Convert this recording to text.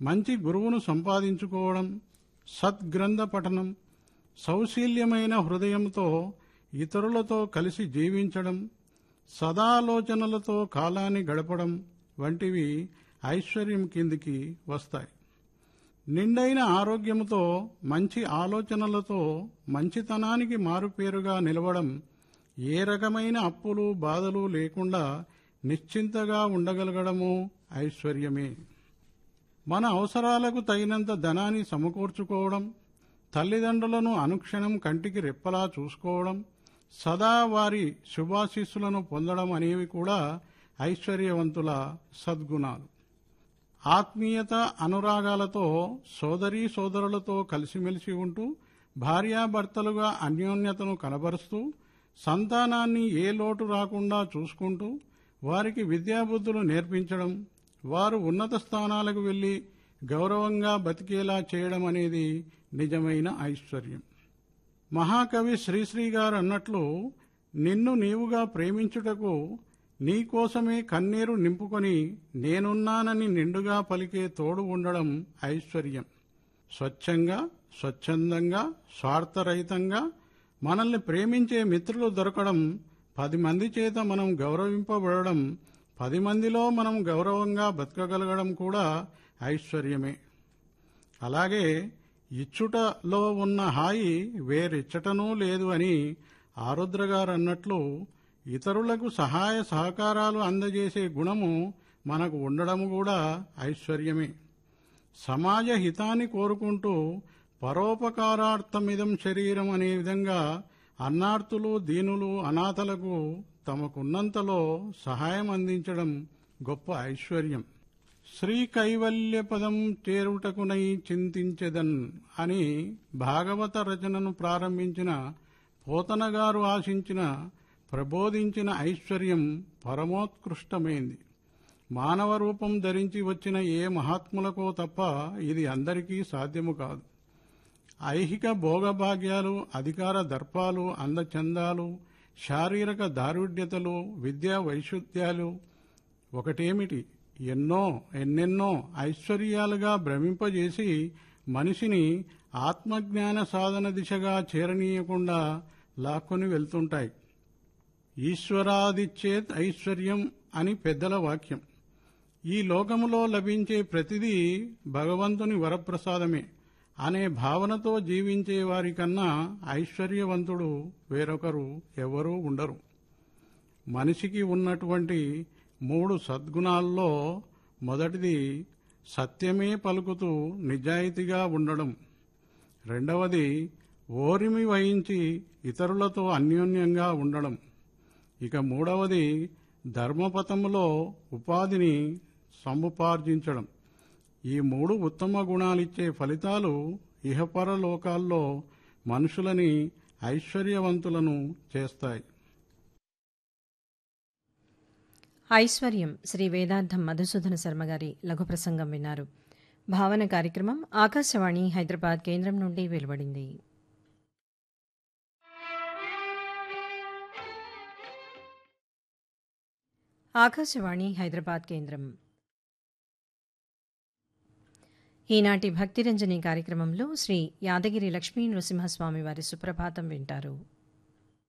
మంచి గురువును సంపాదించుకోవడం సద్గ్రంథ పఠనం సౌశీల్యమైన హృదయంతో ఇతరులతో కలిసి జీవించడం సదాలోచనలతో కాలాన్ని గడపడం వంటివి ఐశ్వర్యం కిందికి వస్తాయి నిండైన ఆరోగ్యముతో మంచి ఆలోచనలతో మంచితనానికి మారుపేరుగా నిలవడం ఏ రకమైన అప్పులు బాధలు లేకుండా నిశ్చింతగా ఉండగలగడము ఐశ్వర్యమే మన అవసరాలకు తగినంత ధనాన్ని సమకూర్చుకోవడం తల్లిదండ్రులను అనుక్షణం కంటికి రెప్పలా చూసుకోవడం సదా వారి శుభాశీస్సులను పొందడం అనేవి కూడా ఐశ్వర్యవంతుల సద్గుణాలు ఆత్మీయత అనురాగాలతో సోదరీ సోదరులతో కలిసిమెలిసి ఉంటూ భార్యాభర్తలుగా అన్యోన్యతను కనబరుస్తూ సంతానాన్ని ఏ లోటు రాకుండా చూసుకుంటూ వారికి విద్యాబుద్ధులు నేర్పించడం వారు ఉన్నత స్థానాలకు వెళ్లి గౌరవంగా బతికేలా చేయడం అనేది నిజమైన ఐశ్వర్యం మహాకవి శ్రీశ్రీ గారు అన్నట్లు నిన్ను నీవుగా ప్రేమించుటకు నీకోసమే కన్నీరు నింపుకొని నేనున్నానని నిండుగా పలికే తోడు ఉండడం ఐశ్వర్యం స్వచ్ఛంగా స్వచ్ఛందంగా స్వార్థరహితంగా మనల్ని ప్రేమించే మిత్రులు దొరకడం పది మంది చేత మనం గౌరవింపబడడం పది మందిలో మనం గౌరవంగా బతకగలగడం కూడా ఐశ్వర్యమే అలాగే ఇచ్చుటలో ఉన్న హాయి వేరిచ్చటనూ లేదు అని ఆరుద్ర గారు అన్నట్లు ఇతరులకు సహాయ సహకారాలు అందజేసే గుణము మనకు ఉండడం కూడా ఐశ్వర్యమే సమాజ హితాన్ని కోరుకుంటూ పరోపకారార్థమిదం శరీరం అనే విధంగా అన్నార్తులు దీనులు అనాథలకు తమకున్నంతలో సహాయం అందించడం గొప్ప ఐశ్వర్యం శ్రీ కైవల్య పదం చేరుటకునై చింతించెదన్ అని భాగవత రచనను ప్రారంభించిన పోతన గారు ఆశించిన ప్రబోధించిన ఐశ్వర్యం పరమోత్కృష్టమైంది మానవ రూపం ధరించి వచ్చిన ఏ మహాత్ములకో తప్ప ఇది అందరికీ సాధ్యము కాదు ఐహిక భోగభాగ్యాలు అధికార దర్పాలు అందచందాలు శారీరక దారుఢ్యతలు విద్యా వైశుద్ధ్యాలు ఒకటేమిటి ఎన్నో ఎన్నెన్నో ఐశ్వర్యాలుగా భ్రమింపజేసి మనిషిని ఆత్మజ్ఞాన సాధన దిశగా చేరనీయకుండా లాక్కొని వెళ్తుంటాయి ఈశ్వరాదిచ్చేత్ ఐశ్వర్యం అని పెద్దల వాక్యం ఈ లోకములో లభించే ప్రతిదీ భగవంతుని వరప్రసాదమే అనే భావనతో జీవించే వారికన్నా ఐశ్వర్యవంతుడు వేరొకరు ఎవరూ ఉండరు మనిషికి ఉన్నటువంటి మూడు సద్గుణాల్లో మొదటిది సత్యమే పలుకుతూ నిజాయితీగా ఉండడం రెండవది ఓరిమి వహించి ఇతరులతో అన్యోన్యంగా ఉండడం ఇక మూడవది ధర్మపథములో ఉపాధిని సముపార్జించడం ఈ మూడు ఉత్తమ గుణాలిచ్చే ఫలితాలు ఇహపర లోకాల్లో మనుషులని ఐశ్వర్యవంతులను చేస్తాయి ఐశ్వర్యం శ్రీ వేదాంతం మధుసూదన శర్మ గారి లఘు ప్రసంగం విన్నారు భావన కార్యక్రమం ఆకాశవాణి హైదరాబాద్ కేంద్రం నుండి వెలువడింది ఆకాశవాణి హైదరాబాద్ కేంద్రం ఈనాటి భక్తిరంజని కార్యక్రమంలో శ్రీ యాదగిరి లక్ష్మీ నృసింహస్వామి వారి సుప్రభాతం వింటారు